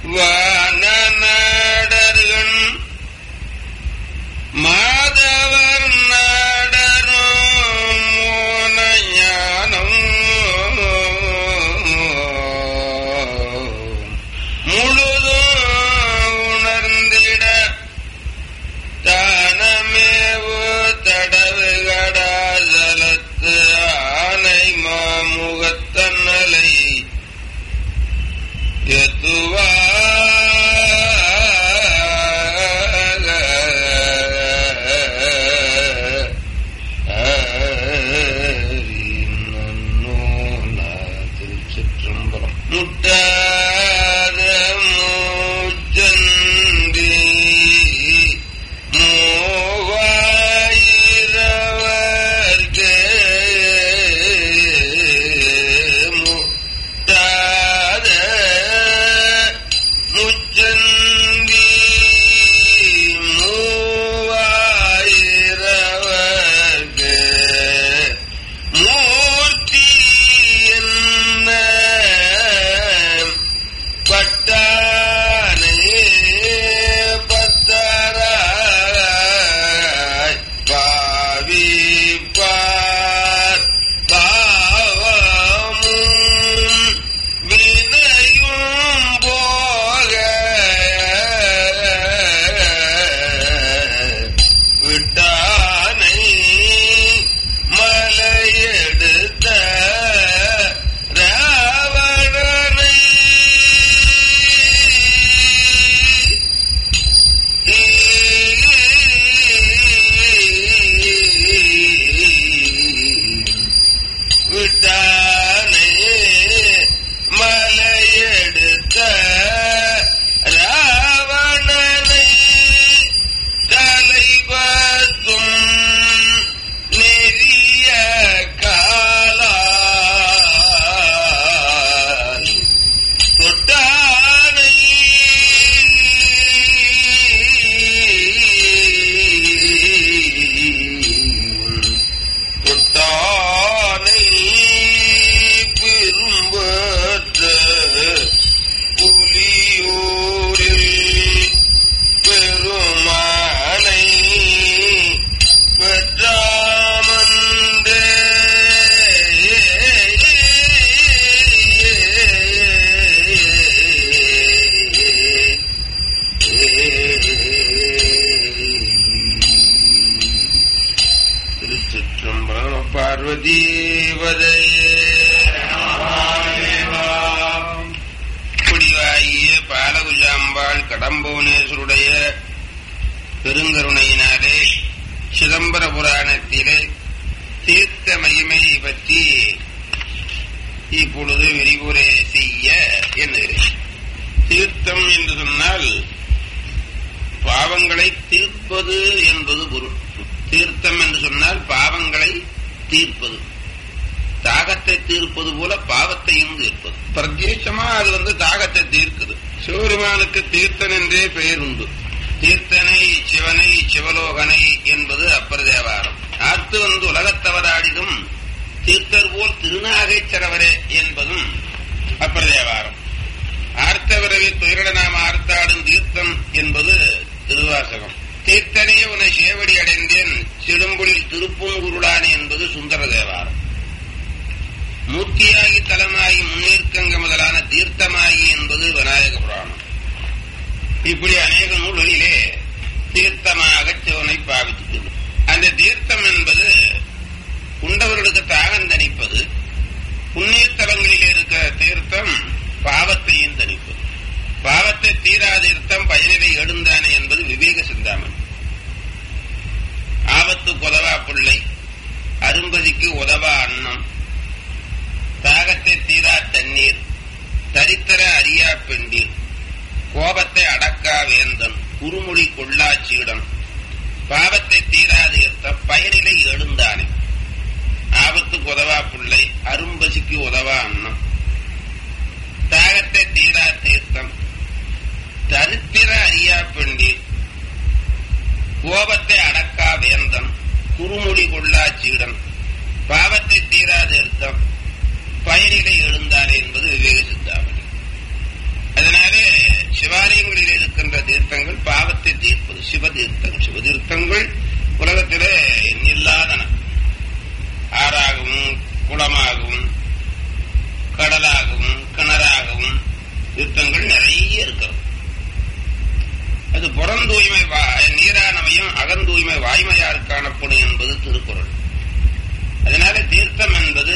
வானநாடர்கள் மாதவர் நாடரும் மோனஞானம் முழுதும் உணர்ந்திட தானமேவு தடவு கடாசலத்து ஆனை மாமுகத்தன்னலை எத்துவா திருச்சிற்றம்பலம் முட்டாத மூச்சந்தி மூவாயிரவர்க்கே முட்டாத முச்சந்தி மூவாயிரவர்க்கே மூர்த்தி என்ன பட்டானே பத்தராய் பாவிப்பார் பாவமும் வினையும் போக விட்டானை மலையெடுத்த ராவணனை விட்டானே மலையெடுத்த ராவணனை தலைவத்தும் நெறிய காலால் தொட்டானை தொட்டானை பெரும்பற்ற புலியூரில் பெருமானை பெற்றாமந்தே திருச்சிற்றம்பலம் பார்வதீவதே குடிவாகிய பாலகுஜாம்பாள் கடம்புவனேஸ்வருடைய பெருங்கருணையினாலே சிதம்பர புராணத்திலே தீர்த்த மகிமை பற்றி இப்பொழுது விரிவுரை செய்ய எண்ணுகிறேன் தீர்த்தம் என்று சொன்னால் பாவங்களை தீர்ப்பது என்பது பொருள் தீர்த்தம் என்று சொன்னால் பாவங்களை தீர்ப்பது தாகத்தை தீர்ப்பது போல பாவத்தையும் தீர்ப்பது பிரத்யேசமா அது வந்து தாகத்தை தீர்க்குது சிவபெருமானுக்கு தீர்த்தன் என்றே பெயர் உண்டு தீர்த்தனை சிவனை சிவலோகனை என்பது அப்பர் தேவாரம் ஆர்த்து வந்து உலகத்தவராடிடும் தீர்த்தர் போல் திருநாகைச்சரவரே என்பதும் அப்பர் தேவாரம் ஆர்த்தவரவி துயரட நாம் ஆர்த்தாடும் தீர்த்தம் என்பது திருவாசகம் தீர்த்தனே உன சேவடி அடைந்தேன் சிடும்புளில் திருப்பூங்குருளானே என்பது சுந்தர தேவாரம் மூர்த்தியாகி தலமாகி முன்னேற்கங்க முதலான தீர்த்தமாகி என்பது விநாயக புராணம் இப்படி அநேக நூல்களிலே தீர்த்தமாக சிவனை பாவித்துள்ளது அந்த தீர்த்தம் என்பது உண்டவர்களுக்கு தாகம் தணிப்பது புண்ணியத்தலங்களில் இருக்கிற தீர்த்தம் பாவத்தையும் தணிப்பது பாவத்தை தீரா தீர்த்தம் பயனிலை எழுந்தானே என்பது விவேக சிந்தாமன் ஆபத்து உதவா பிள்ளை அரும்பதிக்கு உதவா அன்னம் தாகத்தை தீரா தண்ணீர் தரித்திர அறியா பெண்டீர் கோபத்தை அடக்கா வேந்தன் குறுமொழி கொள்ளா சீடன் பாவத்தை தீரா தீர்த்தம் பயனிலை எழுந்தானே ஆபத்துக்கு உதவா பிள்ளை அரும்பசிக்கு உதவா அன்னம் தாகத்தை தீரா தீர்த்தம் தரித்திர அறியா பெண்டீர் சிவதீர்த்தங்கள் சிவதீர்த்தங்கள் உலகத்திலே இல்லாதன ஆறாகவும் குளமாகவும் கடலாகவும் கிணறாகவும் தீர்த்தங்கள் நிறைய இருக்கிறது அது புறந்தூய்மை நீரானமையும் அகந்தூய்மை வாய்மையார் காணப்படும் என்பது திருக்குறள் அதனால தீர்த்தம் என்பது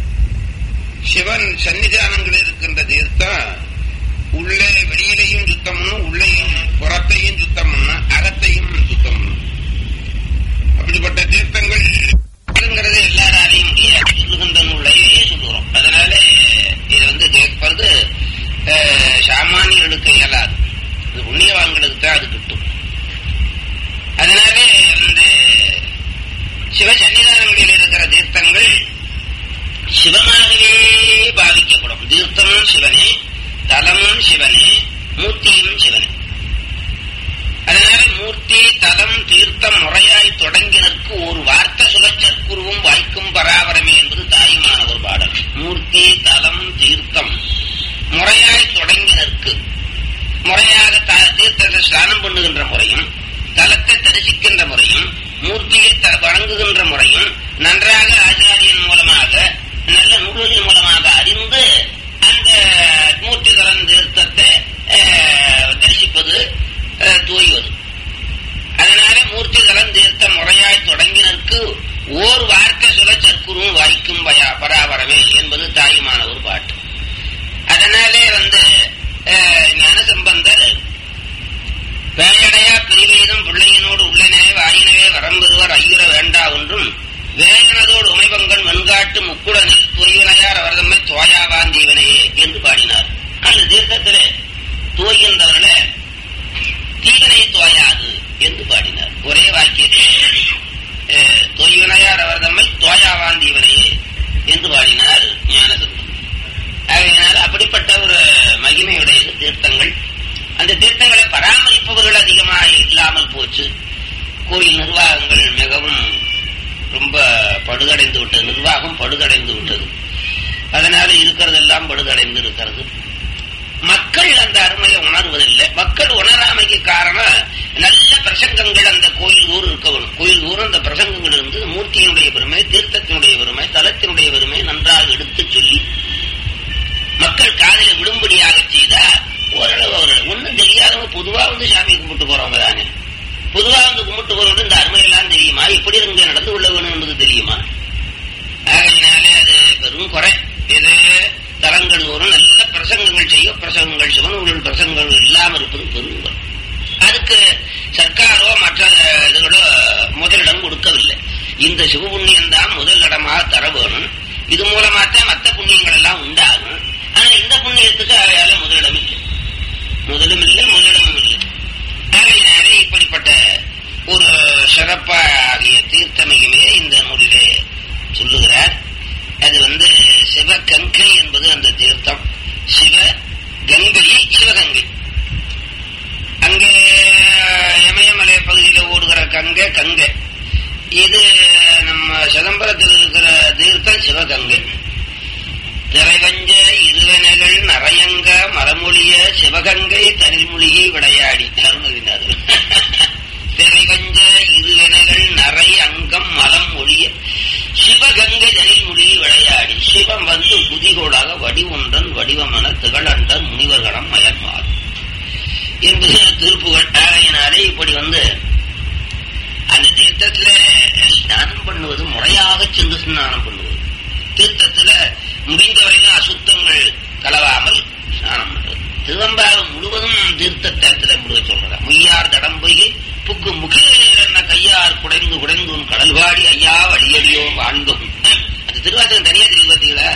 சிவன் சன்னிதானங்களில் இருக்கின்ற தீர்த்தம் உள்ளே வெளியிலையும் சுத்தம் பண்ணும் உள்ளேயும் புறத்தையும் சுத்தம் பண்ணும் அகத்தையும் சுத்தம் பண்ணும் அப்படிப்பட்ட தீர்த்தங்கள் இருக்கிறது எல்லாராலையும் முடியாது சொல்லுகின்ற நூலையே சொல்லுகிறோம் அதனால இது வந்து கேட்பது சாமானியர்களுக்கு இயலாது இது புண்ணியவான்களுக்கு தான் அது கிட்டும் அதனால இந்த சிவ சன்னிதானங்களில் இருக்கிற தீர்த்தங்கள் சிவனாகவே பாவிக்கப்படும் தீர்த்தமும் சிவனே தலமும் சிவனே மூர்த்தியும் சிவனே அதனால மூர்த்தி தலம் தீர்த்தம் முறையாய் தொடங்கினருக்கு ஒரு வார்த்தை சுக சற்குருவும் வாய்க்கும் பராபரமே என்பது தாயுமான ஒரு பாடல் மூர்த்தி தலம் தீர்த்தம் முறையாய் தொடங்கினருக்கு முறையாக தீர்த்தத்தை ஸ்நானம் பண்ணுகின்ற முறையும் தலத்தை தரிசிக்கின்ற முறையும் மூர்த்தியை வணங்குகின்ற முறையும் நன்றாக ஆச்சாரியன் மூலமாக நல்ல நூல்களின் மூலமாக அறிந்து அந்த மூர்த்தி தலம் தீர்த்தத்தை தரிசிப்பது தூய்வது அதனால மூர்த்தி தலம் தீர்த்த முறையாய் தொடங்கினருக்கு ஓர் வார்த்தை சொல்ல சற்குரும் வாய்க்கும் பராபரமே என்பது தாயுமான ஒரு பாட்டு அதனாலே வந்து ஞானசம்பந்தர் பேயடையா பிரிவெய்தும் பிள்ளையினோடு உள்ளனே வாயினவே வரம்பெறுவர் ஐயுற வேண்டா ஒன்றும் வேயனதோடு உமைபங்கன் வெண்காட்டு முக்குடனில் துய்வனையார் அவர் தம்மை தோயாவான் தீவனையே என்று பாடினார் அந்த தீர்க்கத்திலே தூய்கின்றவர்களே தீவனை தோயாது என்று பாடினார் ஒரே வாக்கியத்தை தோய்வனையார் அவர் தம்மை தோயாவான் தீவனையே என்று பாடினார் ஞானசம்பந்தர் ஆகையினால் அப்படிப்பட்ட ஒரு மகிமையுடையது தீர்த்தங்கள் அந்த தீர்த்தங்களை பராமரிப்பவர்கள் அதிகமாக இல்லாமல் போச்சு கோயில் நிர்வாகங்கள் மிகவும் ரொம்ப படுகடைந்து விட்டது நிர்வாகம் படுகடைந்து விட்டது அதனால இருக்கிறதெல்லாம் படுகடைந்து இருக்கிறது மக்கள் அந்த அருமையை உணர்வதில்லை மக்கள் உணராமைக்கு காரணம் நல்ல பிரசங்கங்கள் அந்த கோயில் ஊர் இருக்க வேணும் கோயில் ஊர் அந்த பிரசங்கங்கள் இருந்து மூர்த்தியினுடைய பெருமை தீர்த்தத்தினுடைய பெருமை தலத்தினுடைய பெருமை நன்றாக எடுத்து சொல்லி மக்கள் காதலை விடும்படியாக செய்தா ஓரளவு அவர் ஒன்றும் தெரியாதவங்க பொதுவா வந்து சாமி கும்பிட்டு போறவங்க தானே பொதுவா வந்து கும்பிட்டு போறவங்க இந்த அருமையெல்லாம் தெரியுமா இப்படி இங்க நடந்து கொள்ள வேணும் என்பது தெரியுமா ஆகையினாலே அது பெரும் குறை இது தலங்கள் தோறும் நல்ல பிரசங்கங்கள் செய்ய பிரசங்கங்கள் சிவனூர்கள் பிரசங்கங்கள் இல்லாமல் இருப்பது பெரும் அதுக்கு சர்க்காரோ மற்ற இதுகளோ முதலிடம் கொடுக்கவில்லை இந்த சிவபுண்ணியம் தான் முதல் இடமாக தர வேணும் இது மூலமாத்தான் மற்ற புண்ணியங்கள் எல்லாம் உண்டாகும் ஆனா இந்த புண்ணியத்துக்கு அவையால முதலிடம் இல்லை முதலும் இல்லை முதலிடமும் இல்லை ஆகையினாலே இப்படிப்பட்ட ஒரு சிறப்பாகிய தீர்த்தமையுமே இந்த நூலிலே சொல்லுகிறார் அது வந்து சிவகங்கை என்பது அந்த தீர்த்தம் சிவ கங்கை சிவகங்கை அங்கே இமயமலை பகுதியில் ஓடுகிற கங்கை கங்கை இது நம்ம சிதம்பரத்தில் இருக்கிற தீர்த்தம் சிவகங்கை திரைவஞ்ச இருவனைகள் நரையங்க மரமொழிய சிவகங்கை தனிமொழியை விளையாடி அருணகிரிநாதர் திரைவஞ்ச இருவனைகள் நரை அங்கம் மலம் ஒழிய சிவகங்கை தனிமொழியை விளையாடி சிவம் வந்து குதிகோடாக வடிவொன்றன் வடிவமன திகழண்டர் முனிவர்கணம் மயன்மார் என்பது திருப்புகள் ஆகையினாலே இப்படி வந்து அந்த தீர்த்தத்துல ஸ்நானம் பண்ணுவது முறையாக சென்று ஸ்நானம் பண்ணுவது தீர்த்தத்துல முடிந்தவரையிலும் அசுத்தங்கள் கலவாமல் ஸ்நானம் பண்றது திருவம்பாகம் முழுவதும் தீர்த்த தரத்துல முழுக சொல்றதா முய்யார் தடம்பொய்கை புக்கு முகிலேர் என்ன கையார் குடைந்து குடைந்து உன் கடல்வாடி ஐயா வழியடியோ வாழ்ந்தோம் அந்த திருவாசகம் தனியா தெரியும் பார்த்தீங்களா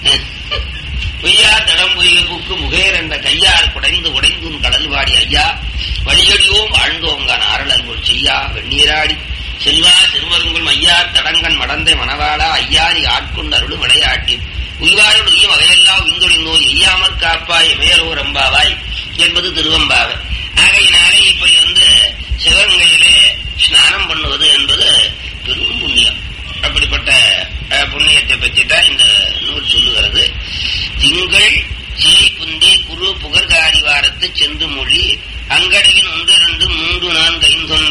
பொய்யார் தடம்பொய்கை புக்கு முகேர் என்ற கையார் குடைந்து குடைந்து உன் கடல்வாடி ஐயா வழியடியோம் வாழ்ந்தோங்கான் ஆரலர்கள் செய்யா வெந்நீராடி செல்வா திருவருங்குள் மையார் தடங்கன் மடந்தை மணவாளா ஐயாரி ஆட்கொண்டு அருளும் விளையாட்டி உய்வாருடைய வகையெல்லாம் விந்தொழிந்தோர் எய்யாமற் காப்பாய் இமையலோர் அம்பாவாய் என்பது திருவம்பாவை ஆகையினாலே இப்படி வந்து சிவகங்கையிலே ஸ்நானம் பண்ணுவது என்பது பெரும் புண்ணியம் அப்படிப்பட்ட புண்ணியத்தை பற்றி தான் இந்த நூல் சொல்லுகிறது திங்கள் சிலை குந்தி குரு புகழ்காரி வாரத்து சென்று மொழி அங்கடையின் ஒன்று இரண்டு மூன்று நான்கு ஐந்தொன்ன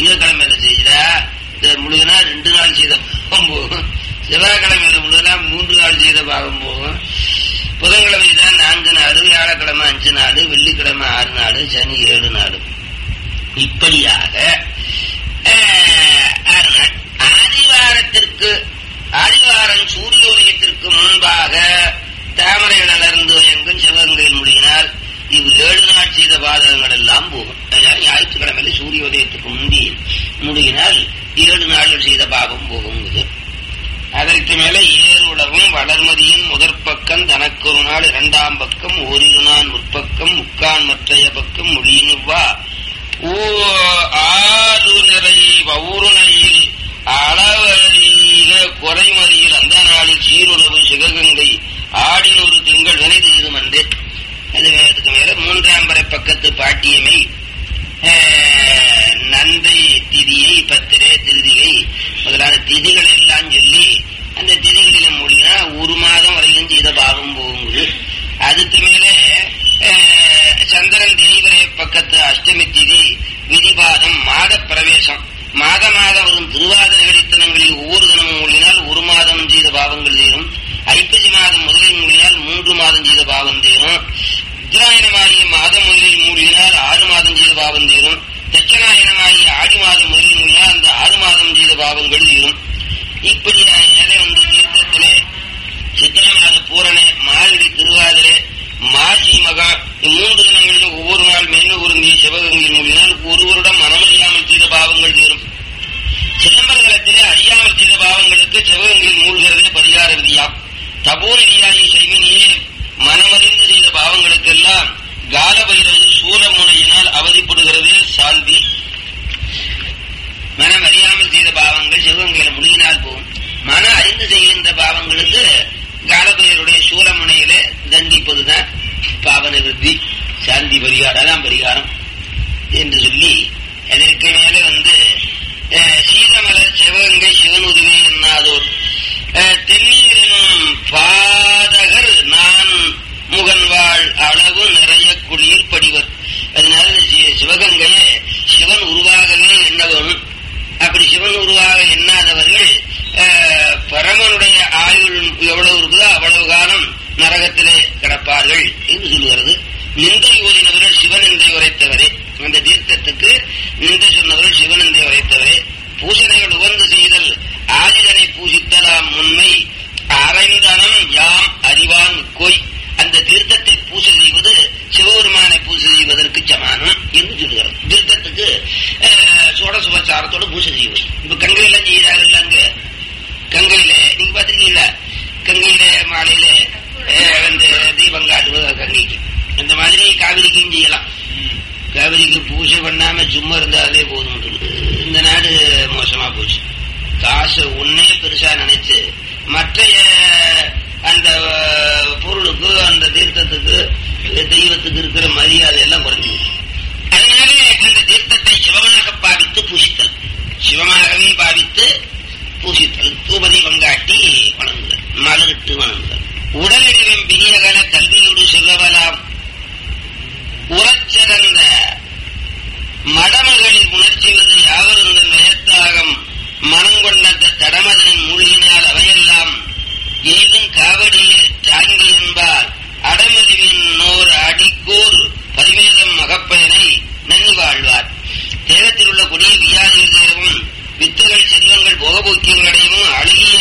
திங்கக்கிழமையில செய்தா இந்த முழுகினா ரெண்டு நாள் செய்த பாவம் போகும் செவ்வாய்க்கிழமையில முழுகினா மூன்று நாள் செய்த பாவம் போகும் புதன்கிழமை தான் நான்கு நாள் வியாழக்கிழமை அஞ்சு நாள் வெள்ளிக்கிழமை ஆறு நாள் சனி ஏழு நாள் இப்படியாக அஹ், ஆறு நாள் ஆதிவாரத்திற்கு ஆதிவாரம் சூரியோதயத்திற்கு முன்பாக தாமரை வளர்ந்து எங்கும் சிவகங்கையில் முடியினால் இவ் ஏழு நாள் செய்த பாதகங்கள் எல்லாம் போகும் அதனால ஞாயிற்றுக்கிழமையில சூரியோதயத்துக்கு முந்தி முடியினால் ஏழு நாள்கள் செய்த பாவம் போகுங்குது அதற்கு மேல ஏறுளவும் வளர்மதியின் முதற் பக்கம் தனக்கொரு நாள் இரண்டாம் பக்கம் ஓரிரு நாள் முற்பக்கம் முக்கான் மற்றைய பக்கம் முடியினுவா ஊ ஆறு நிறை பௌருணையில் அளவரீக குறைமதியில் அந்த நாளில் சீருளவு சிவகங்கை ஆடினொரு திங்கள் வினை செய்துமன்றே அது அதுக்கு மேல மூன்றாம் படை பக்கத்து பாட்டியமை அஹ், நந்தை திதியை பத்திரை திருதிகை முதலான திதிகளை எல்லாம் சொல்லி அந்த திதிகளில மூலினா ஒரு மாதம் வரைக்கும் செய்த பாவம் போகுது அதுக்கு மேல அஹ், சந்திரன் தேய்வரை பக்கத்து அஷ்டமி திதி விதிபாதம் மாத பிரவேசம் மாத மாதம் வரும் திருவாதிர கடித்தனங்களில் ஒவ்வொரு தினமும் மூலினால் ஒரு மாதம் செய்த பாவங்கள் தீரும் ஐப்பசி மாதம் முதலில் மூலினால் மூன்று மாதம் செய்த பாவம் தீரும் உத்தராயணமாகிய மாதம் முதலில் மூடினால் ஆறு மாதம் செய்த பாவம் தீரும் தட்சணாயனமாகிய ஆடி மாதம் முதலில் மூடினால் அந்த ஆறு மாதம் செய்த பாவங்கள் தீரும் இப்படி நிலை வந்து தீர்த்தத்திலே சித்திரமாத பூரணை மார்கழி திருவாதிரை மாசி மகா இம்மூன்று தினங்களிலும் ஒவ்வொரு நாள் மேன்மை பொருந்திய சிவகங்கையில் மூடினால் ஒரு வருடம் மனமறியாமல் செய்த பாவங்கள் தீரும் சிதம்பரத்திலே அறியாமல் செய்த பாவங்களுக்கு சிவகங்கையில் மூழ்கிறதே பரிகார விதியாம் தபோநிதியாகி செய்வினியே மனமறிந்து செய்த பாவங்களுக்கெல்லாம் காலபைரவது சூரமுனையினால் அவதிப்படுகிறதே சாந்தி மனம் அறியாமல் செய்த பாவங்கள் சிவகங்கையில முடியினால் போகும் மன அறிந்து செய்கின்ற பாவங்களுக்கு காலபைரருடைய சூரமுனையில தண்டிப்பதுதான் பாவ நிவர்த்தி சாந்தி பரிகாரம் அதான் பரிகாரம் என்று சொல்லி அதற்கு மேலே வந்து அஹ், சீதமலர் சிவகங்கை சிவனுதவி என்னாதோர் அஹ், தென்னீரினும் பாதகர் நான் முகன்வாள் அளவு நிறைய குளிர் படிவர் அதனால இந்த சி- சிவகங்கையை சிவன் உருவாகவே எண்ண வேணும் அப்படி சிவன் உருவாக எண்ணாதவர்கள் அஹ், பரமனுடைய ஆயுள் எவ்வளவு இருக்குதோ அவ்வளவு காலம் நரகத்திலே கிடப்பார்கள் என்று சொல்லுகிறது நிந்தை ஓதினவர்கள் சிவனிந்தை உரைத்தவரே அந்த தீர்த்தத்துக்கு நிந்தை சொன்னவர்கள் சிவனிந்தை உரைத்தவரே பூசனைகள் உகந்து செய்தல் ஆதிதனை பூசித்தலாம் உண்மை அரைந்தனம் யாம் அறிவான் கோய் அந்த தீர்த்தத்தை பூசை செய்வது சிவபெருமானை பூசை செய்வதற்கு சமானம் என்று சொல்லுகிறது தீர்த்தத்துக்கு அஹ், சோடசுபச்சாரத்தோட பூசை செய்வது இப்ப கங்கையெல்லாம் செய்யறாங்கல்ல அங்க கங்கையில நீங்க பாத்திருக்கீங்களா கங்கையில மாலையில அஹ், வந்து தீபம் காட்டுவது கங்கைக்கு அந்த மாதிரி காவிரிக்கும் செய்யலாம் காவிரிக்கு பூஜை பண்ணாம சும்மா இருந்தாலே போதும் இந்த நாடு மோசமா போச்சு காசு ஒன்னே பெருசா நினைச்சு மற்ற அந்த அஹ், பொருளுக்கு அந்த தீர்த்தத்துக்கு தெய்வத்துக்கு இருக்கிற மரியாதை எல்லாம் குறைஞ்சு போச்சு. அதனால அந்த தீர்த்தத்தை சிவமாக பாவித்து பூசித்தல் சிவமாகவே பாவித்து பூசித்தல் தூபதி பங்காட்டி வணங்குதல் மலரிட்டு வணங்குதல் உடலிடம் பிரியகல கல்வியோடு செல்லவலாம் உரச்சிறந்த மடமகளில் உணர்ச்சிவது யாவருந்த நயத்தாகம் மனங்கொண்ட தடமதனின் மூழ்கினால் அவையெல்லாம் ஏதும் காவடிய தாங்கி என்பார் அடமறிவின் நோர் அடிக்கோர் பதிவேதம் மகப்பயனை நன்கு வாழ்வார் தேகத்தில் உள்ள கொடிய வியாதிகள் தேரவும் வித்துகள் செல்வங்கள் போகபோக்கியங்களடையவும் அழுகிய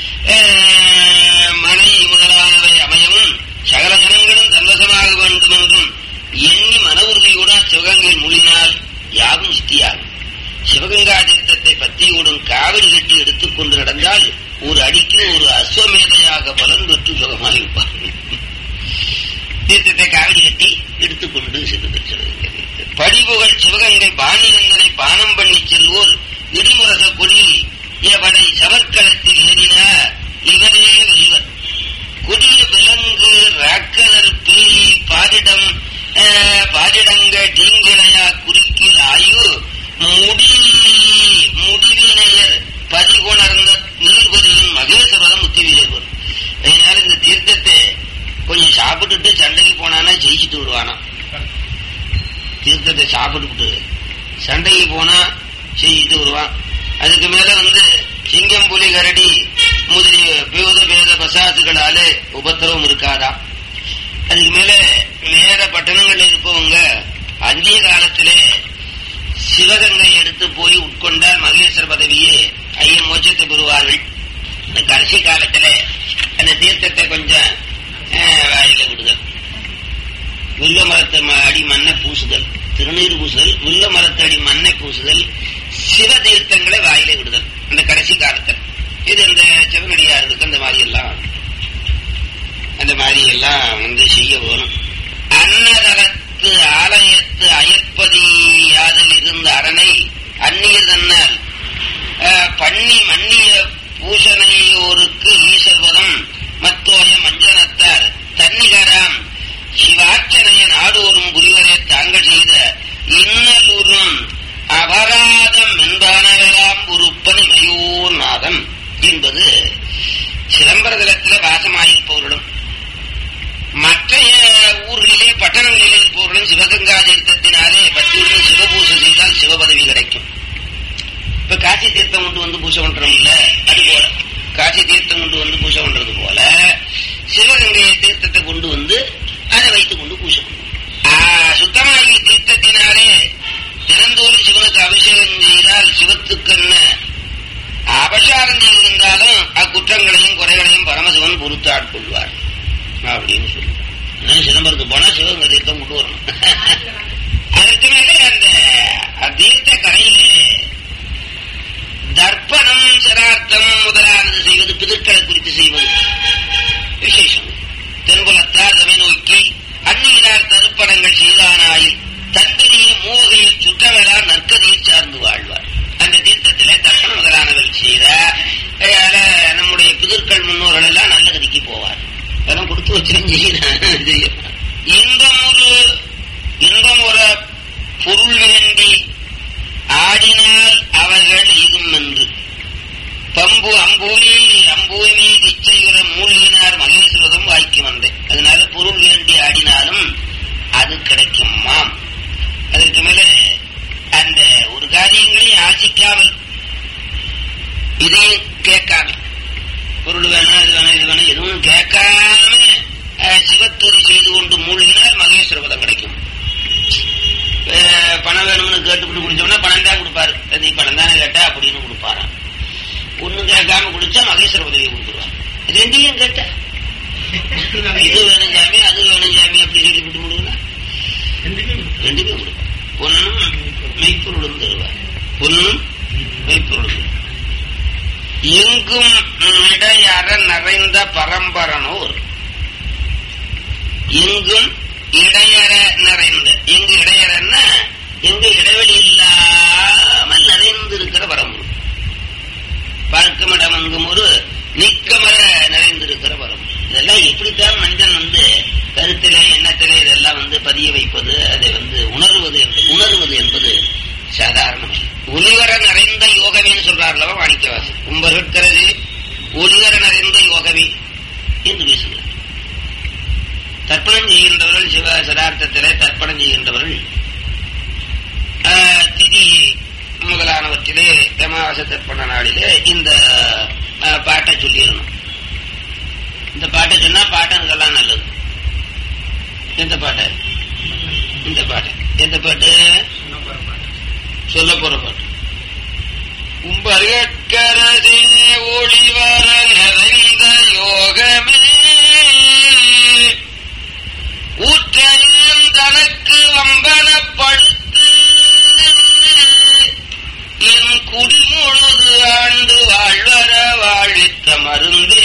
அஹ், மனை முதலானவை அமையவும் சகல ஜனங்களும் தன்வசமாக வேண்டும் என்றும் எண்ணி மன உறுதியுடன் சிவகங்கை மூழினால் யாவும் சித்தியாகும் சிவகங்கா தீர்த்தத்தை பத்தியோடும் காவிரி கட்டி எடுத்துக்கொண்டு நடந்தால் ஒரு அடிக்கு ஒரு அஸ்வமேதையாக பலன் பெற்று சுகமாக இருப்பார் தீர்த்தத்தை காவிரி கட்டி எடுத்துக்கொண்டு சென்று சிவகங்கை படிபுகள் சிவகங்கை பாணிரந்தனை பானம் பண்ணி செல்வோர் இடிமுரச கொடி எவனை சமர்க்களத்தில் ஏறின இவரே இவர் கொடிய விலங்கு ராக்கதர் பேய் பாரிடம் அஹ், பாரிடங்க தீங்கினையா குறுக்கில் ஆயு முடி முடிவினையர் பதிகுணர்ந்த நீர்வதியின் மகேஸ்வரதம் முத்திவி சேர்வர் அதனால இந்த தீர்த்தத்தை கொஞ்சம் சாப்பிட்டுட்டு சண்டைக்கு போனானா ஜெயிச்சுட்டு விடுவானா தீர்த்தத்தை சாப்பிட்டுட்டு சண்டைக்கு போனா ஜெயிச்சு செஞ்சுட்டு வருவான் அதுக்கு மேல வந்து சிங்கம் புலி கரடி முதலிய பேத பேத பசாசுகளாலே உபத்திரவம் இருக்காதா அதுக்கு மேல வேற பட்டணங்கள்ல இருப்பவங்க அந்திய காலத்திலே சிவகங்கை எடுத்து போய் உட்கொண்டால் மகேஸ்வர பதவியே ஐய மோட்சத்தை பெறுவார்கள் இந்த கடைசி காலத்துல அந்த தீர்த்தத்தை கொஞ்சம் அஹ், வாயில விடுதல் வில்ல மரத்து ம- அடி மண்ணை பூசுதல் திருநீர் பூசுதல் வில்ல மரத்து அடி மண்ணை பூசுதல் சிவ தீர்த்தங்களை வாயில விடுதல் இந்த கடைசி காலத்தில் இது இந்த சிவனடியாருக்கு அந்த மாதிரி எல்லாம் அந்த மாதிரி எல்லாம் வந்து செய்ய வரும் அன்னதகத்து ஆலயத்து அயற்பதியாதல் இருந்த அரணை அந்நியர் தன்னால் அஹ், பண்ணி மன்னிய பூஷணையோருக்கு ஈசர்வதம் மத்தோய மஞ்சனத்தார் தன்னிகராம் சிவார்ச்சனைய நாடோறும் புரிவரை தாங்கள் செய்த இன்னலூரும் அபராதம் என்பானவெல்லாம் உருப்பன் இமையோர் நாதம் என்பது சிதம்பரதலத்தில் வாசமாயிருப்பவர்களும் மற்ற ஊர்களிலே பட்டணங்களிலே இருப்பவர்களும் சிவகங்கா தீர்த்தத்தினாலே பக்தியுடன் சிவபூசை செய்தால் சிவபதவி கிடைக்கும் இப்ப காசி தீர்த்தம் கொண்டு வந்து பூஜை பண்றோம் இல்ல அது போல காசி தீர்த்தம் கொண்டு வந்து பூஜை பண்றது போல சிவகங்கை தீர்த்தத்தை கொண்டு வந்து அதை வைத்துக் கொண்டு பூஜை பண்ணுவோம் ஆ, சுத்தமாகி தீர்த்தத்தினாலே தினந்தோறும் சிவனுக்கு அபிஷேகம் செய்தால் சிவத்துக்குன்னு அபசாரம் செய்திருந்தாலும் அக்குற்றங்களையும் குறைகளையும் பரமசிவன் பொறுத்து ஆட்கொள்வார் அப்படின்னு சொல்லி அதனால சிதம்பரத்துக்கு போனா சிவகங்கை தீர்த்தம் கொண்டு வரணும் அதற்கு மேலே அந்த தீர்த்த கரையிலே தர்ப்பணம் சிரார்த்தம் முதலானது செய்வது பிதற்களை குறித்து செய்வது விசேஷம் தென்புலத்தார் தமை நோக்கி அந்நியரார் தருப்பணங்கள் செய்தானாயில் தன்பிரிய மூவகையில் சுற்றவரா நற்கதியில் சார்ந்து வாழ்வார் அந்த தீர்த்தத்திலே தர்ப்பணம் முதலானவை செய்த அதனால நம்முடைய பிதற்கள் முன்னோர்கள் எல்லாம் நல்ல கதிக்கு போவார் அதெல்லாம் கொடுத்து வச்சு இன்பம் ஒரு இன்பம் ஒரு பொருள் வேண்டி ஆடினால் அவர்கள் எய்தும் என்று பம்பு அம்பூமி அம்பூமி இச்சையுற மூழ்கினார் மகேஸ்வரதம் வாய்க்கு வந்தேன் அதனால பொருள் வேண்டி ஆடினாலும் அது கிடைக்குமாம் அதற்கு மேல அந்த ஒரு காரியங்களையும் ஆசிக்காமல் இதையும் கேட்காம பொருள் வேணும் அது வேணும் இது வேணும் எதுவும் கேட்காம அஹ், சிவத்துதி செய்து கொண்டு மூழ்கினால் மகேஸ்வரபதம் கிடைக்கும் அஹ், பணம் வேணும்னு கேட்டுவிட்டு குடிச்சோம்னா பணம் தான் கொடுப்பாரு நீ பணம் தானே கேட்டா அப்படின்னு கொடுப்பாராம் ஒண்ணும் கேட்காம குடிச்சா மகேஸ்வர பதவியை கொடுத்துருவார் ரெண்டையும் கேட்ட இது வேணும் சாமி அது வேணும் சாமி அப்படி சொல்லி விட்டு முடுங்கன்னா ரெண்டுமே கொடுப்பார் பொண்ணும் மெய்ப்பொருளும் தருவார் பொண்ணும் மெய்ப்பொருளும் எங்கும் இடையற நிறைந்த பரம்பரனோர் எங்கும் இடையற நிறைந்த எங்கு இடையறன்னா எங்கு இடைவெளி இல்லாமல் நிறைந்து இருக்கிற பரம்பரை பார்க்குமிடம் எங்கும் ஒரு நீக்கமர நிறைந்திருக்கிற பரம்பரை இதெல்லாம் எப்படித்தான் மனிதன் வந்து கருத்திலே எண்ணத்திலே இதெல்லாம் வந்து பதிய வைப்பது அதை வந்து உணர்வது என்று உணர்வது என்பது சாதாரணம் ஒளிவர நிறைந்த யோகமேன்னு சொல்றார்லவா வாணிக்கவாசி கும்பர்கிறது ஒளிவர நிறைந்த யோகமே என்று பேசுகிறார் தர்ப்பணம் செய்கின்றவர்கள் சிவ சதார்த்தத்திலே தர்ப்பணம் செய்கின்றவர்கள் ஆஹ், திதி முதலானவற்றிலே அமாவாசை தர்ப்பண நாளிலே இந்த ஆஹ், பாட்டை சொல்லிடணும் இந்த பாட்டை சொன்னா பாட்டனுக்கெல்லாம் நல்லது எந்த பாட்டு இந்த பாட்டு எந்த பாட்டு சொல்ல போற பாட்டு கும்பர்கரதே ஒளிவர நிறைந்த யோகமே ஊற்றையும் தனக்கு வம்பனப்படுத்து என் குடிமுழுது ஆண்டு வாழ்வர வாழித்த மருந்தே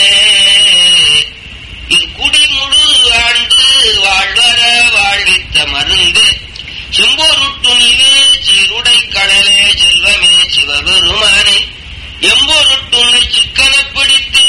என் குடிமுழுது ஆண்டு வாழ்வர வாழித்த மருந்து செம்போருட்டுனிலே சீருடை கடலே செல்வமே சிவபெருமானே எம்போருட்டுனை சிக்கன பிடித்து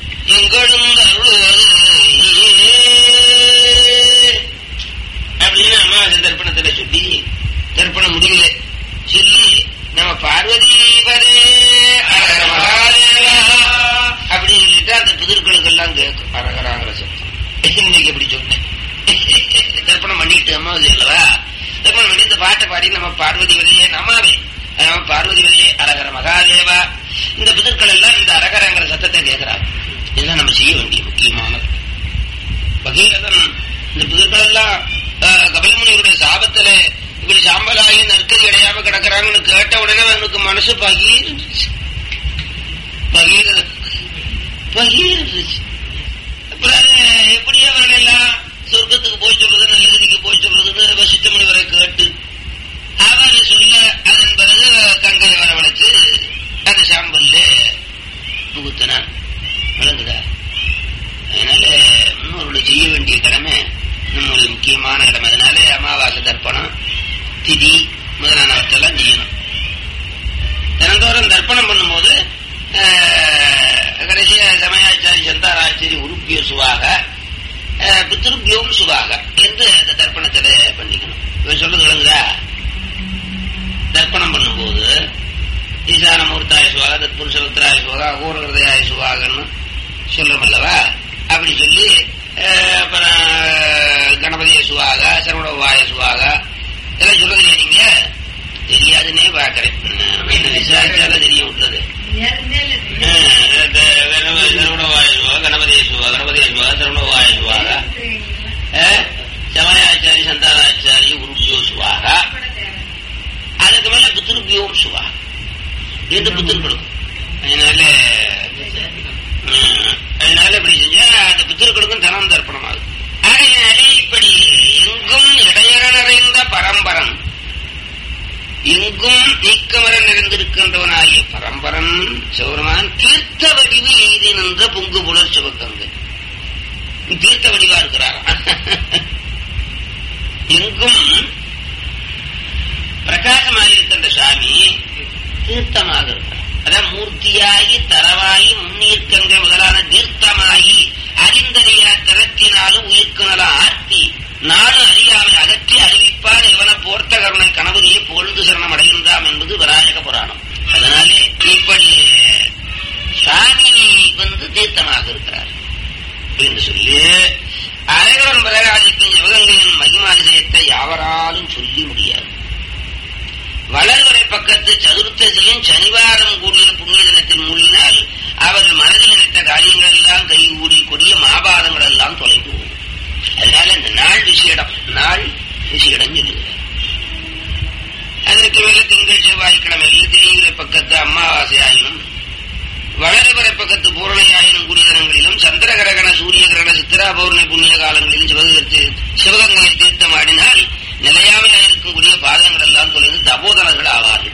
எங்கெழுந்தருளுவது அப்படின்னு அமாவாசை தர்ப்பணத்துல சொல்லி தர்ப்பணம் முடியல சொல்லி நம்ம பார்வதி வரே அரகர மகாதேவா அப்படின்னு சொல்லிட்டு அந்த புதிர்களுக்கு எல்லாம் கேட்கும் அரகராங்கிற சத்தம் இன்னைக்கு எப்படி சொன்னேன் தர்ப்பணம் பண்ணிட்டு அமாவாசை அல்லவா தர்ப்பணம் பண்ணி இந்த பாட்டை பாடி நம்ம பார்வதி வரையே நமாவே நம்ம பார்வதி அரகரங்கிற சத்தத்தை கேட்கிறார் இதெல்லாம் நம்ம செய்ய வேண்டிய முக்கியமானது பகீரதன் இந்த பிதர்கள் எல்லாம் கபிலமுனிவருடைய சாபத்துல இப்படி சாம்பலாகி நற்கதி அடையாம கிடக்குறாங்கன்னு கேட்ட உடனே அவனுக்கு மனசு பகீர்ந்துச்சு பகீர பகீர்ந்துச்சு அப்புறம் அது எப்படி அவர்கள் எல்லாம் சொர்க்கத்துக்கு போய் சொல்றது நல்லகதிக்கு போய் சொல்றதுன்னு வசித்த முனிவரை கேட்டு அவர் சொல்ல அதன் பிறகு கங்கை வரவழைச்சு அந்த சாம்பல்ல புகுத்தினான் விளங்குதா அதனால முன்னோர்கள் செய்ய வேண்டிய கடமை நம்மளுடைய முக்கியமான கடமை அதனால அமாவாசை தர்ப்பணம் திதி முதலானவற்றெல்லாம் செய்யணும் தினந்தோறும் தர்ப்பணம் பண்ணும்போது கடைசியா சமயாச்சாரி சந்தாராச்சாரி உருப்பிய சுவாக பித்திருப்பியோம் சுவாக என்று அந்த தர்ப்பணத்துல பண்ணிக்கணும் இவன் சொல்றது விளங்குதா தர்ப்பணம் பண்ணும்போது ஈசான மூர்த்தாய சுவாக தத்புருஷவத்திராய சுவாக அகோரகிருதயாய சுவாகன்னு சொல்றோம் அல்லவா அப்படி சொல்லி அப்புறம் கணபதிய சுவாக சரவணவாய சுவாக இதெல்லாம் சொல்றது இல்லையா நீங்க தெரியாதுன்னே பாக்குறேன் என்ன விசாரிச்சாலும் தெரிய விட்டது சரவணவாய சுவாக கணபதிய சுவாக கணபதிய சுவாக சரவணவாய சுவாக சமயாச்சாரி சந்தானாச்சாரி உருப்பியோ சுவாக அதுக்கு மேல பித்திருப்பியோம் சுவாக என்று புத்தர் கொடுக்கும் அதனால அதனால இப்படி செஞ்சா அந்த புத்தர்களுக்கும் தனம் தர்ப்பணமாகும் ஆகையினாலே இப்படி எங்கும் இடையற நிறைந்த பரம்பரன் எங்கும் நீக்கமர நிறைந்திருக்கின்றவனாகிய பரம்பரன் சிவருமான் தீர்த்த வடிவு எய்தி நின்ற பொங்கு புலர் சிவக்கங்கை தீர்த்த வடிவா இருக்கிறார் எங்கும் பிரகாசமாயிருக்கின்ற சாமி தீர்த்தமாக இருக்கிறார் அதான் மூர்த்தியாகி தரவாகி முன்னீர்க்கங்கள் முதலான தீர்த்தமாகி அறிந்தறியா திறத்தினாலும் உயிர்க்குணல ஆர்த்தி நாடு அறியாமை அகற்றி அறிவிப்பார் இவன போர்த்த கருணை கணவரியை புகழ்ந்து சரணம் அடைகின்றாம் என்பது விராஜக புராணம் அதனாலே இப்படி சாமி வந்து தீர்த்தமாக இருக்கிறார் என்று சொல்லி அரைவரன் பிரகாசிக்கும் சிவகங்கையின் மகிமாதிசயத்தை யாவராலும் சொல்லி முடியாது வளர்வரை பக்கத்து சதுர்த்ததியும் சனிவாரம் கூடிய புண்ணிய தினத்தில் மூழ்கினால் அவர்கள் மனதில் நினைத்த காரியங்கள் எல்லாம் கைகூடி கொடிய மாபாதங்கள் எல்லாம் தொலைந்து போகும் அதனால இந்த நாள் விசேடம் நாள் விசேடம் சொல்லுகிறார் அதற்கு மேல திங்கள் செவ்வாய்க்கிழமையில் திரிகிற பக்கத்து அமாவாசை ஆயினும் வளர்வரை பக்கத்து பூரணையாயினும் கூடிய தினங்களிலும் சந்திரகிரகண சூரிய கிரகண சித்திரா பௌர்ணமி புண்ணிய காலங்களிலும் சிவகத்தை சிவகங்கையை தீர்த்தம் ஆடினால் நிலையாமையாக இருக்கக்கூடிய பாதங்கள் எல்லாம் தொலைந்து தபோதனர்கள் ஆவார்கள்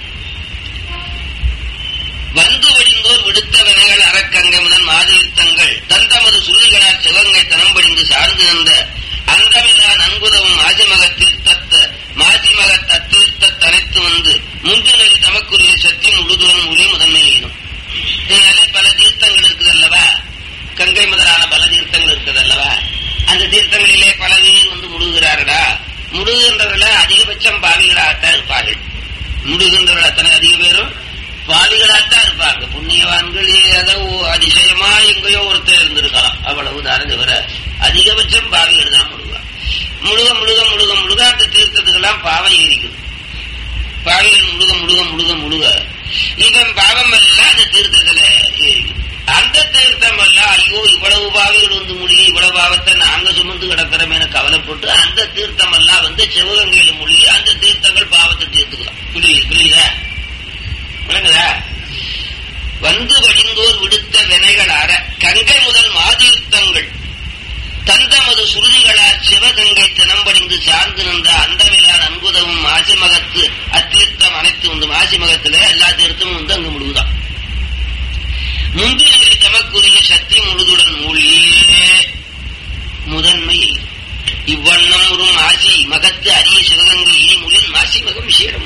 வந்து வழிந்தோர் விடுத்த வினைகள் அறக்கங்கை முதல் மாதிரித்தங்கள் தந்தமது சுருதிகளால் சிவகங்கை தனம் படிந்து சார்ந்து நின்ற அந்தமில்லா நன்குதவும் மாசிமக தீர்த்தத்த மாசிமக தத்தீர்த்த தனைத்து வந்து முந்தினரி தமக்குரிய சக்தி முழுதுடன் மொழி முதன்மையிடும் இதனாலே பல தீர்த்தங்கள் இருக்குது அல்லவா கங்கை முதலான பல தீர்த்தங்கள் இருக்குது அல்லவா அந்த தீர்த்தங்களிலே பல பேர் வந்து முழுகிறார்களா முழுகின்றவர்கள் அதிகபட்சம் பாவிகளாகத்தான் இருப்பார்கள் முழுகின்றவர்கள் அத்தனை அதிக பேரும் பாவிகளாகத்தான் இருப்பாங்க புண்ணியவான்கள் ஏதோ அதிசயமா எங்கேயோ ஒருத்தர் இருந்திருக்கலாம் அவ்வளவுதான் தவிர அதிகபட்சம் பாவிகள் தான் முழுகலாம் முழுக முழுக முழுக முழுக அந்த தீர்த்தத்துக்கெல்லாம் பாவம் ஏறிக்குது பாவிகள் முழுக முழுக முழுக முழுக இவன் பாவம் எல்லாம் அந்த தீர்த்தத்துல ஏறிக்குது அந்த தீர்த்தம் எல்லாம் ஐயோ இவ்வளவு பாவிகள் வந்து மூழ்கி இவ்வளவு பாவத்தை நாங்க சுமந்து கிடக்கிறோம் என கவலைப்பட்டு அந்த தீர்த்தம் எல்லாம் வந்து சிவகங்கையில மூழ்கி அந்த தீர்த்தங்கள் பாவத்தை தீர்த்துக்கலாம் புரியுது புரியுதா விளங்குதா வந்து வழிந்தோர் விடுத்த வினைகள் அற கங்கை முதல் மாதீர்த்தங்கள் தந்தமது சுருதிகளால் சிவகங்கை தினம்படிந்து சார்ந்து நின்ற அந்தமிலான் அன்புதவும் மாசிமகத்து அத்தீர்த்தம் அனைத்து வந்து மாசிமகத்துல எல்லா தீர்த்தமும் வந்து அங்கு முழுகுதான் முந்தினரை தமக்குரிய சக்தி முழுதுடன் மூழ்கியே முதன்மை இவ்வண்ணம் ஒரு மாசி மகத்து அரிய சிவகங்கை முழின் மாசி மகம் விசேடம்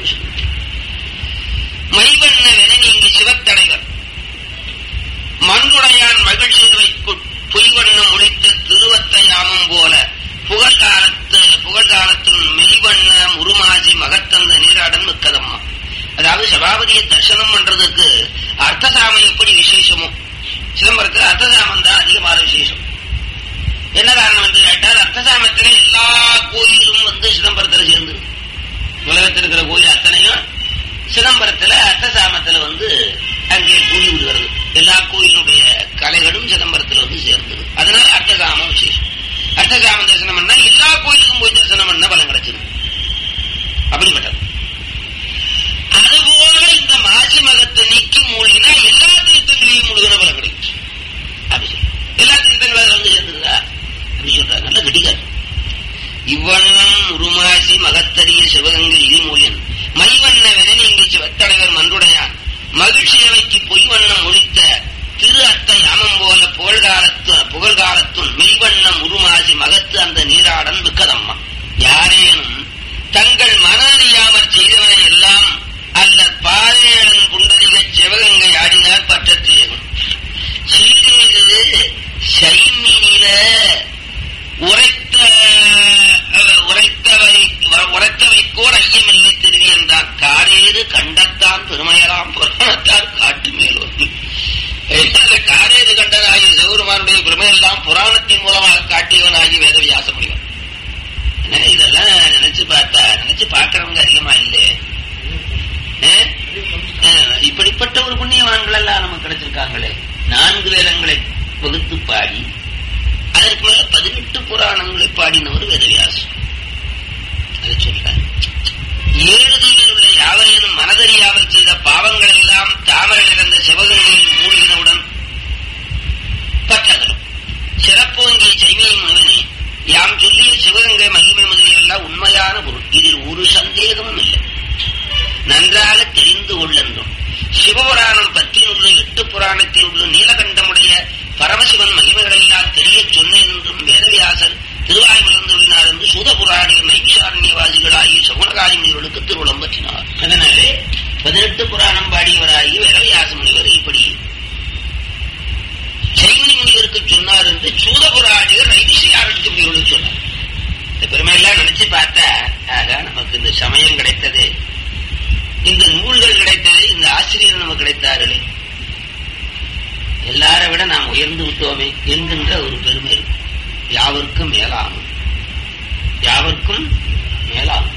மைவண்ண வென நீங்கி சிவத்தலைவர் மண்குடையான் மகிழ்ச்சிவை பொய்வண்ணம் உழைத்த திருவத்த யாமம் போல புகழ்காலத்து புகழ்காலத்தில் மெய்வண்ண முருமாசி மகத்தந்த நீராடன் மிக்கதம்மா அதாவது சபாபதியை தரிசனம் பண்றது இப்படிப்பட்ட ஒரு புண்ணியவான்கள் எல்லாம் நமக்கு கிடைச்சிருக்காங்களே நான்கு வேதங்களை வகுத்து பாடி அதற்கு மேல பதினெட்டு புராணங்களை பாடினவர் வேதவியாசம் அதை சொல்றார் ஏழு தீவில் உள்ள யாவரேனும் மனதறியாமல் செய்த பாவங்கள் எல்லாம் தாமரை நிறைந்த சிவகங்கையில் மூழ்கினவுடன் பற்றகலும் சிறப்போங்கிய சைமிய முனிவனே யாம் சொல்லிய சிவகங்கை மகிமை முதலியெல்லாம் உண்மையான பொருள் இதில் ஒரு சந்தேகமும் இல்லை நன்றாக தெரிந்து கொள்ளென்றும் சிவபுராணம் பற்றியில் உள்ள எட்டு புராணத்தில் உள்ள நீலகண்டமுடைய பரமசிவன் மகிமைகளெல்லாம் தெரிய சொன்னேன் என்றும் வேதவியாசர் திருவாய் மலர்ந்துள்ளினார் என்று சூதபுராணியர் நைமிஷாரண்யவாதிகளாகிய சகுனகாரி முனிவர்களுக்கு திருவுளம் பற்றினார் அதனாலே பதினெட்டு புராணம் பாடியவராகிய வேதவியாச முனிவர் இப்படி சைமனி முனிவருக்கு சொன்னார் என்று சூதபுராணியர் நைமிஷாரண்ய முனிவர்களுக்கு சொன்னார் இந்த பெருமையெல்லாம் நினைச்சு பார்த்தா ஆகா நமக்கு இந்த சமயம் கிடைத்தது இந்த நூல்கள் கிடைத்தது இந்த ஆசிரியர் நமக்கு கிடைத்தார்களே எல்லாரை விட நாம் உயர்ந்து விட்டோமே என்கின்ற ஒரு பெருமை இருக்கும் யாவருக்கும் மேலாகும் யாவருக்கும் மேலாகும்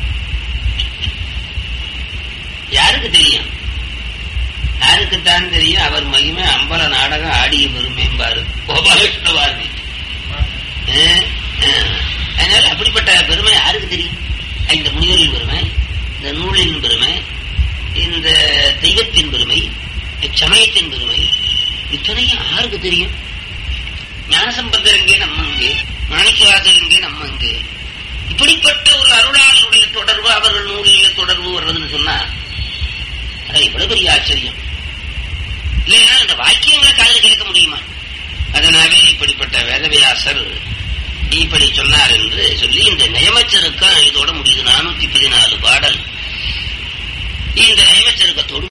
யாருக்கு தெரியும் யாருக்குத்தான் தெரியும் அவர் மகிமை அம்பல நாடகம் ஆடிய பெருமைம்பாரு கோபாலகிருஷ்ண பாரதி அதனால அப்படிப்பட்ட பெருமை யாருக்கு தெரியும் இந்த முனிவரின் பெருமை இந்த நூலின் பெருமை இந்த தெய்வத்தின் பெருமை சமயத்தின் பெருமை இத்தனையும் யாருக்கு தெரியும் ஞானசம்பந்தர் எங்கே நம்ம இங்கே மாணிக்கவாசர் எங்கே நம்ம இங்கே இப்படிப்பட்ட ஒரு அருளாளனுடைய தொடர்பு அவர்கள் நூலிலே தொடர்பு வர்றதுன்னு சொன்னா அதான் இவ்வளவு பெரிய ஆச்சரியம் இல்லையா அந்த வாக்கியங்களை காதில் கேட்க முடியுமா அதனாலே இப்படிப்பட்ட வேதவியாசர் இப்படி சொன்னார் என்று சொல்லி இந்த நியமச்சருக்கம் இதோட முடியுது நானூத்தி பதினாலு பாடல் இந்த நியமச்சருக்கத்தோடு